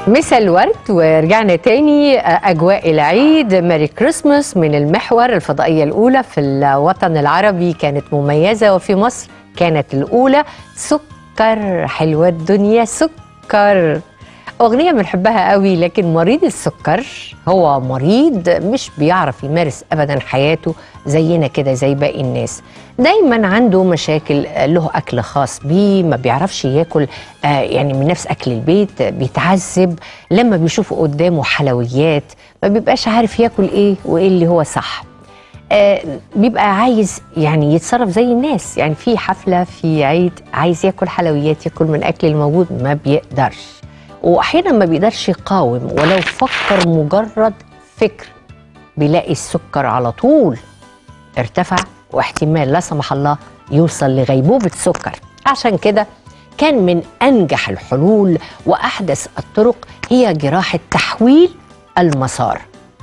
مساء الورد ورجعنا تاني أجواء العيد ميري كريسماس من المحور الفضائية الأولى في الوطن العربي كانت مميزة وفي مصر كانت الأولى سكر حلوة الدنيا سكر أغنية بنحبها قوي لكن مريض السكر هو مريض مش بيعرف يمارس أبدا حياته زينا كده زي باقي الناس دايما عنده مشاكل له أكل خاص بيه ما بيعرفش ياكل آه يعني من نفس أكل البيت بيتعذب لما بيشوف قدامه حلويات ما بيبقاش عارف ياكل إيه وإيه اللي هو صح آه بيبقى عايز يعني يتصرف زي الناس يعني في حفلة في عيد عايز ياكل حلويات ياكل من أكل الموجود ما بيقدرش واحيانا ما بيقدرش يقاوم ولو فكر مجرد فكر بيلاقي السكر على طول ارتفع واحتمال لا سمح الله يوصل لغيبوبه سكر عشان كده كان من انجح الحلول واحدث الطرق هي جراحه تحويل المسار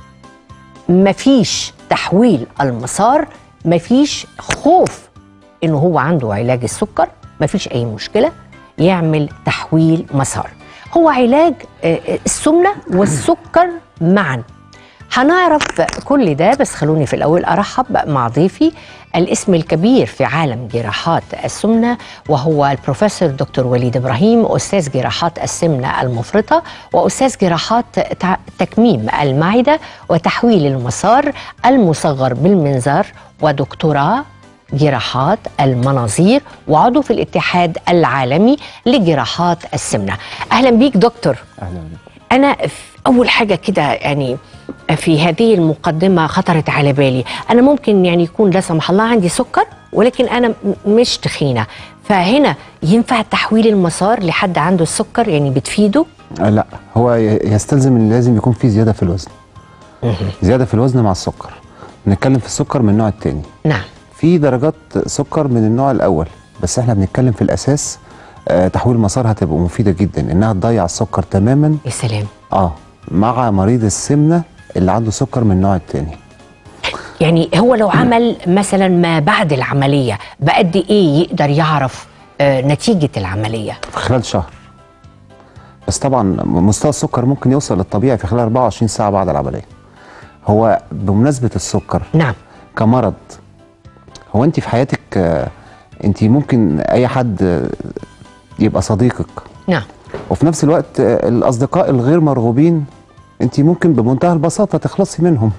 مفيش تحويل المسار مفيش خوف انه هو عنده علاج السكر مفيش اي مشكله يعمل تحويل مسار هو علاج السمنة والسكر معا هنعرف كل ده بس خلوني في الأول أرحب مع ضيفي الاسم الكبير في عالم جراحات السمنة وهو البروفيسور دكتور وليد إبراهيم أستاذ جراحات السمنة المفرطة وأستاذ جراحات تكميم المعدة وتحويل المسار المصغر بالمنظار ودكتوراه جراحات المناظير وعضو في الاتحاد العالمي لجراحات السمنه. اهلا بيك دكتور. اهلا بيك. انا اول حاجه كده يعني في هذه المقدمه خطرت على بالي، انا ممكن يعني يكون لا سمح الله عندي سكر ولكن انا مش تخينه، فهنا ينفع تحويل المسار لحد عنده السكر يعني بتفيده؟ لا هو يستلزم ان لازم يكون في زياده في الوزن. زياده في الوزن مع السكر. بنتكلم في السكر من النوع الثاني. نعم. في درجات سكر من النوع الاول بس احنا بنتكلم في الاساس آه تحويل مسار هتبقى مفيده جدا انها تضيع السكر تماما يا سلام اه مع مريض السمنه اللي عنده سكر من النوع الثاني يعني هو لو عمل مثلا ما بعد العمليه بقد ايه يقدر يعرف آه نتيجه العمليه في خلال شهر بس طبعا مستوى السكر ممكن يوصل للطبيعي في خلال 24 ساعه بعد العمليه هو بمناسبه السكر نعم كمرض هو انت في حياتك انت ممكن اي حد يبقى صديقك نعم وفي نفس الوقت الاصدقاء الغير مرغوبين انت ممكن بمنتهى البساطه تخلصي منهم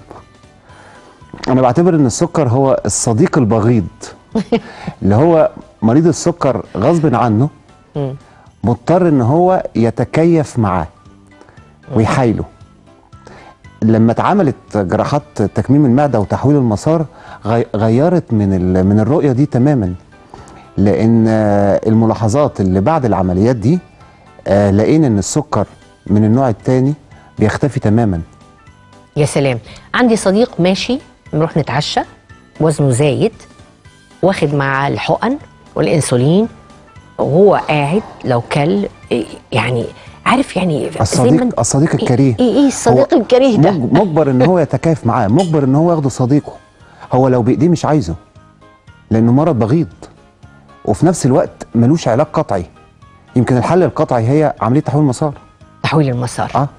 انا بعتبر ان السكر هو الصديق البغيض اللي هو مريض السكر غصب عنه مضطر ان هو يتكيف معاه ويحايله لما اتعملت جراحات تكميم المعده وتحويل المسار غيرت من من الرؤيه دي تماما لان الملاحظات اللي بعد العمليات دي لقينا ان السكر من النوع الثاني بيختفي تماما يا سلام عندي صديق ماشي نروح نتعشى وزنه زايد واخد مع الحقن والانسولين وهو قاعد لو كل يعني عارف يعني الصديق الصديق الكريه ايه ايه الصديق الكريه ده مجبر ان هو يتكيف معاه مجبر ان هو ياخده صديقه هو لو بايديه مش عايزه لانه مرض بغيض وفي نفس الوقت ملوش علاج قطعي يمكن الحل القطعي هي عمليه تحويل المسار تحويل المسار اه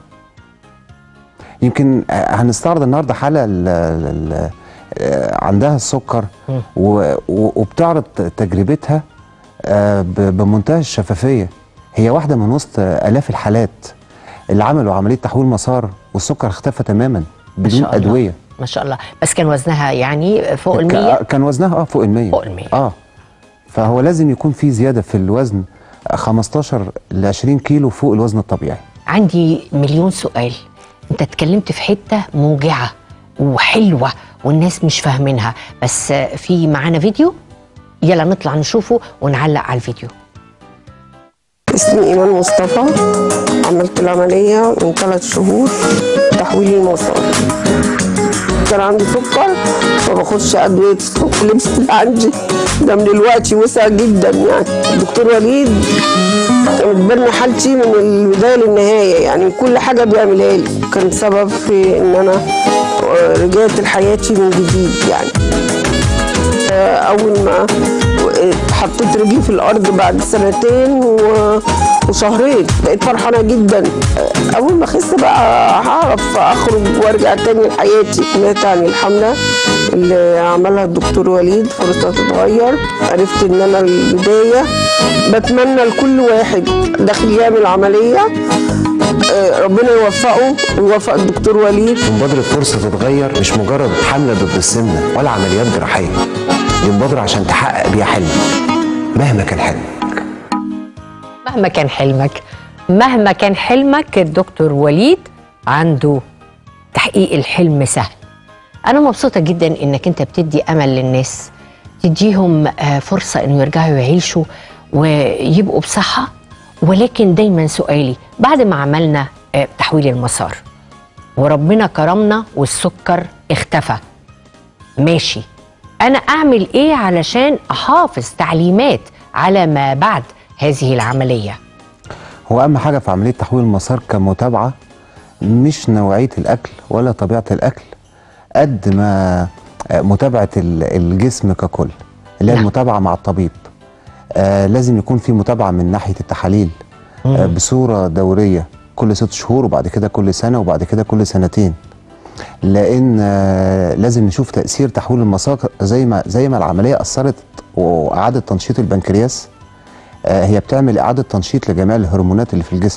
يمكن هنستعرض النهارده حاله ل ل عندها السكر وبتعرض تجربتها بمنتهى الشفافيه هي واحده من وسط الاف الحالات اللي عملوا عمليه تحويل مسار والسكر اختفى تماما بدون ادويه ما شاء الله بس كان وزنها يعني فوق ال 100 كان وزنها اه فوق ال 100 فوق ال 100 اه فهو لازم يكون في زياده في الوزن 15 ل 20 كيلو فوق الوزن الطبيعي عندي مليون سؤال انت اتكلمت في حته موجعه وحلوه والناس مش فاهمينها بس في معانا فيديو يلا نطلع نشوفه ونعلق على الفيديو اسمي ايمان مصطفى عملت العمليه من ثلاث شهور تحويل المسار كان عندي سكر ما باخدش ادويه السكر لبس عندي ده من الوقت وسع جدا يعني الدكتور وليد بتبان حالتي من البدايه للنهايه يعني كل حاجه بيعملها لي كان سبب في ان انا رجعت لحياتي من جديد يعني اول ما حطيت رجلي في الارض بعد سنتين و... وشهرين بقيت فرحانه جدا اول ما اخس بقى هعرف اخرج وارجع تاني لحياتي سمعت عن الحمله اللي عملها الدكتور وليد فرصه تتغير عرفت ان انا البدايه بتمنى لكل واحد داخل يعمل عمليه آه، ربنا يوفقه ويوفق الدكتور وليد مبادرة فرصة تتغير مش مجرد حملة ضد السمنة ولا عمليات جراحية دي مبادرة عشان تحقق بيها حلمك مهما كان حلمك مهما كان حلمك مهما كان حلمك الدكتور وليد عنده تحقيق الحلم سهل انا مبسوطه جدا انك انت بتدي امل للناس تديهم آه، فرصه انه يرجعوا يعيشوا ويبقوا بصحه ولكن دايما سؤالي بعد ما عملنا آه، تحويل المسار وربنا كرمنا والسكر اختفى ماشي انا اعمل ايه علشان احافظ تعليمات على ما بعد هذه العمليه هو اهم حاجه في عمليه تحويل المسار كمتابعه مش نوعيه الاكل ولا طبيعه الاكل قد ما آه، متابعه ال- الجسم ككل اللي هي نعم. المتابعه مع الطبيب آه لازم يكون في متابعه من ناحيه التحاليل آه بصوره دوريه كل ست شهور وبعد كده كل سنه وبعد كده كل سنتين لان آه لازم نشوف تاثير تحويل المسار زي ما زي ما العمليه اثرت واعاده تنشيط البنكرياس آه، هي بتعمل اعاده تنشيط لجميع الهرمونات اللي في الجسم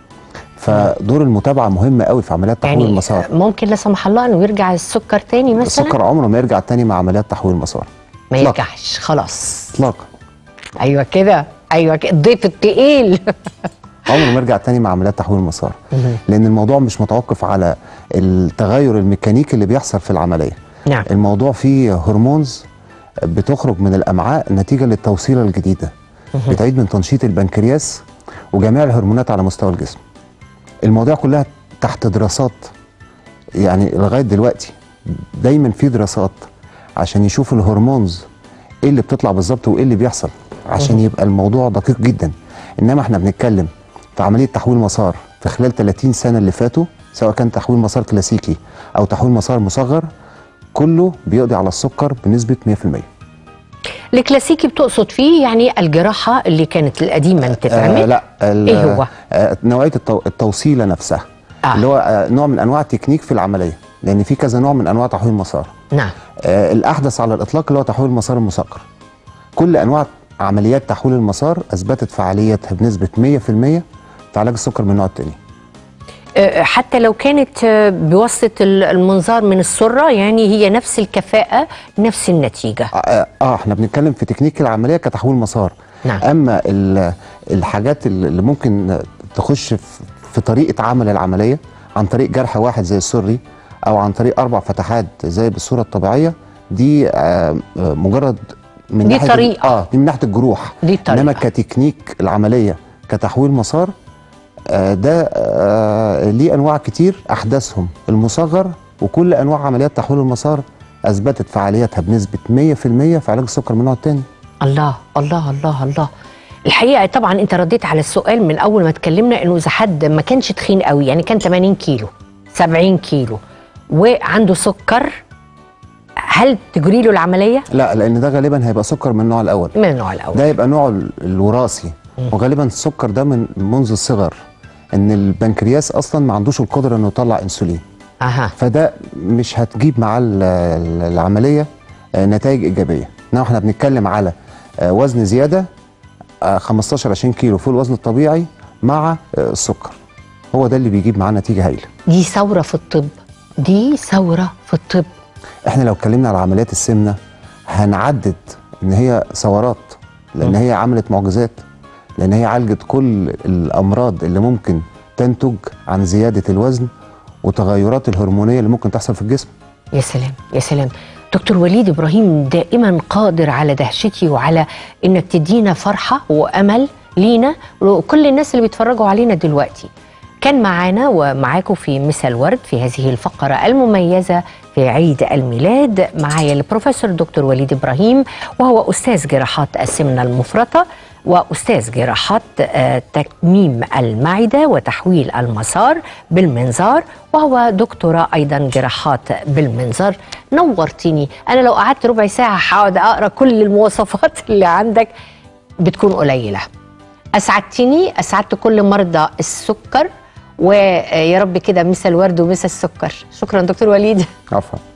فدور المتابعه مهم قوي في عمليات تحويل يعني المسار ممكن لا سمح الله انه يرجع السكر تاني مثلا السكر عمره ما يرجع تاني مع عمليات تحويل المسار ما إطلاقاً. يرجعش خلاص اطلاقا ايوه كده ايوه كده الضيف التقيل عمره ما يرجع تاني مع عمليات تحويل المسار لان الموضوع مش متوقف على التغير الميكانيكي اللي بيحصل في العمليه نعم الموضوع فيه هرمونز بتخرج من الامعاء نتيجه للتوصيله الجديده بتعيد من تنشيط البنكرياس وجميع الهرمونات على مستوى الجسم المواضيع كلها تحت دراسات يعني لغايه دلوقتي دايما في دراسات عشان يشوفوا الهرمونز ايه اللي بتطلع بالظبط وايه اللي بيحصل عشان يبقى الموضوع دقيق جدا انما احنا بنتكلم في عمليه تحويل مسار في خلال 30 سنه اللي فاتوا سواء كان تحويل مسار كلاسيكي او تحويل مسار مصغر كله بيقضي على السكر بنسبه 100% الكلاسيكي بتقصد فيه يعني الجراحه اللي كانت القديمه اللي بتتعمل آه لا ال- إيه هو؟ آه نوعيه التو التوصيله نفسها آه. آه. اللي هو آه نوع من انواع التكنيك في العمليه لان في كذا نوع من انواع تحويل المسار نعم آه الاحدث على الاطلاق اللي هو تحويل المسار المصغر كل انواع عمليات تحويل المسار اثبتت فعاليتها بنسبه 100% في علاج السكر من النوع الثاني آه، حتى لو كانت آه، بواسطه ال- المنظار من السره يعني هي نفس الكفاءه نفس النتيجه اه آه، احنا بنتكلم في تكنيك العمليه كتحويل مسار نعم. اما ال- الحاجات اللي ممكن تخش في- في طريقه عمل العمليه عن طريق جرح واحد زي السري او عن طريق اربع فتحات زي بالصوره الطبيعيه دي آه آه، مجرد من دي ناحيه ال- طريقة. اه دي من ناحيه الجروح دي طريقة. انما كتكنيك العمليه كتحويل مسار آه ده آه ليه انواع كتير احدثهم المصغر وكل انواع عمليات تحويل المسار اثبتت فعاليتها بنسبه 100% في علاج السكر من النوع الثاني الله الله الله الله الحقيقه طبعا انت رديت على السؤال من اول ما اتكلمنا انه اذا حد ما كانش تخين قوي يعني كان 80 كيلو 70 كيلو وعنده سكر هل تجري له العمليه لا لان ده غالبا هيبقى سكر من النوع الاول من النوع الاول ده يبقى نوع ال- الوراثي وغالبا السكر ده من منذ الصغر ان البنكرياس اصلا ما عندوش القدره انه يطلع انسولين اها فده مش هتجيب معاه ال- ال- العمليه آه، نتائج ايجابيه انما احنا بنتكلم على آه، وزن زياده آه، 15 20 كيلو فوق الوزن الطبيعي مع آه، السكر هو ده اللي بيجيب معاه نتيجه هايله دي ثوره في الطب دي ثوره في الطب احنا لو اتكلمنا على عمليات السمنه هنعدد ان هي ثورات لان هي عملت معجزات لان هي عالجت كل الامراض اللي ممكن تنتج عن زياده الوزن وتغيرات الهرمونيه اللي ممكن تحصل في الجسم يا سلام يا سلام دكتور وليد ابراهيم دائما قادر على دهشتي وعلى انك تدينا فرحه وامل لينا وكل الناس اللي بيتفرجوا علينا دلوقتي كان معانا ومعاكم في مسا الورد في هذه الفقرة المميزة في عيد الميلاد معايا البروفيسور دكتور وليد إبراهيم وهو أستاذ جراحات السمنة المفرطة وأستاذ جراحات آه، تكميم المعدة وتحويل المسار بالمنظار وهو دكتوراه أيضا جراحات بالمنظار نورتيني أنا لو قعدت ربع ساعة هقعد أقرأ كل المواصفات اللي عندك بتكون قليلة اسعدتني اسعدت كل مرضى السكر ويا رب كده مسا الورد ومسا السكر شكرا دكتور وليد عفوا